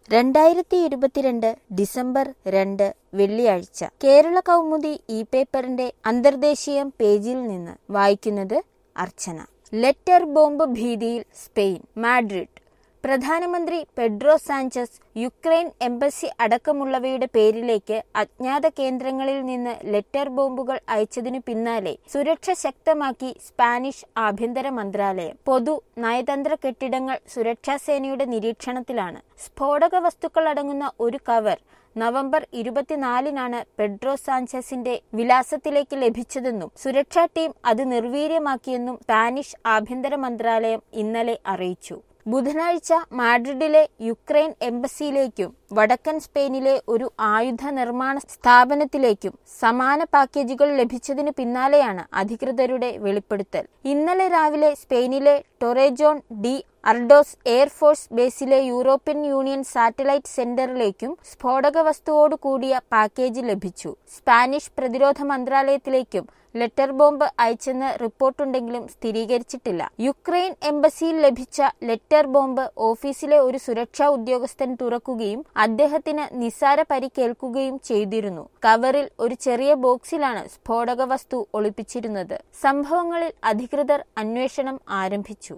രണ്ടായിരത്തി ഇരുപത്തിരണ്ട് ഡിസംബർ രണ്ട് വെള്ളിയാഴ്ച കേരള കൗമുദി ഇ പേപ്പറിന്റെ അന്തർദേശീയം പേജിൽ നിന്ന് വായിക്കുന്നത് അർച്ചന ലെറ്റർ ബോംബ് ഭീതിയിൽ സ്പെയിൻ മാഡ്രിഡ് പ്രധാനമന്ത്രി പെഡ്രോ സാഞ്ചസ് യുക്രൈൻ എംബസി അടക്കമുള്ളവയുടെ പേരിലേക്ക് അജ്ഞാത കേന്ദ്രങ്ങളിൽ നിന്ന് ലെറ്റർ ബോംബുകൾ അയച്ചതിനു പിന്നാലെ സുരക്ഷ ശക്തമാക്കി സ്പാനിഷ് ആഭ്യന്തര മന്ത്രാലയം പൊതു നയതന്ത്ര കെട്ടിടങ്ങൾ സുരക്ഷാസേനയുടെ നിരീക്ഷണത്തിലാണ് സ്ഫോടക വസ്തുക്കൾ അടങ്ങുന്ന ഒരു കവർ നവംബർ ഇരുപത്തിനാലിനാണ് പെഡ്രോ സാഞ്ചസിന്റെ വിലാസത്തിലേക്ക് ലഭിച്ചതെന്നും സുരക്ഷാ ടീം അത് നിർവീര്യമാക്കിയെന്നും സ്പാനിഷ് ആഭ്യന്തര മന്ത്രാലയം ഇന്നലെ അറിയിച്ചു ബുധനാഴ്ച മാഡ്രിഡിലെ യുക്രൈൻ എംബസിയിലേക്കും വടക്കൻ സ്പെയിനിലെ ഒരു ആയുധ നിർമ്മാണ സ്ഥാപനത്തിലേക്കും സമാന പാക്കേജുകൾ ലഭിച്ചതിനു പിന്നാലെയാണ് അധികൃതരുടെ വെളിപ്പെടുത്തൽ ഇന്നലെ രാവിലെ സ്പെയിനിലെ ടൊറേജോൺ ഡി അർഡോസ് എയർഫോഴ്സ് ബേസിലെ യൂറോപ്യൻ യൂണിയൻ സാറ്റലൈറ്റ് സെന്ററിലേക്കും സ്ഫോടക വസ്തുവോട് കൂടിയ പാക്കേജ് ലഭിച്ചു സ്പാനിഷ് പ്രതിരോധ മന്ത്രാലയത്തിലേക്കും ലെറ്റർ ബോംബ് അയച്ചെന്ന് റിപ്പോർട്ടുണ്ടെങ്കിലും സ്ഥിരീകരിച്ചിട്ടില്ല യുക്രൈൻ എംബസിയിൽ ലഭിച്ച ലെറ്റർ ബോംബ് ഓഫീസിലെ ഒരു സുരക്ഷാ ഉദ്യോഗസ്ഥൻ തുറക്കുകയും അദ്ദേഹത്തിന് നിസ്സാര പരിക്കേൽക്കുകയും ചെയ്തിരുന്നു കവറിൽ ഒരു ചെറിയ ബോക്സിലാണ് സ്ഫോടക വസ്തു ഒളിപ്പിച്ചിരുന്നത് സംഭവങ്ങളിൽ അധികൃതർ അന്വേഷണം ആരംഭിച്ചു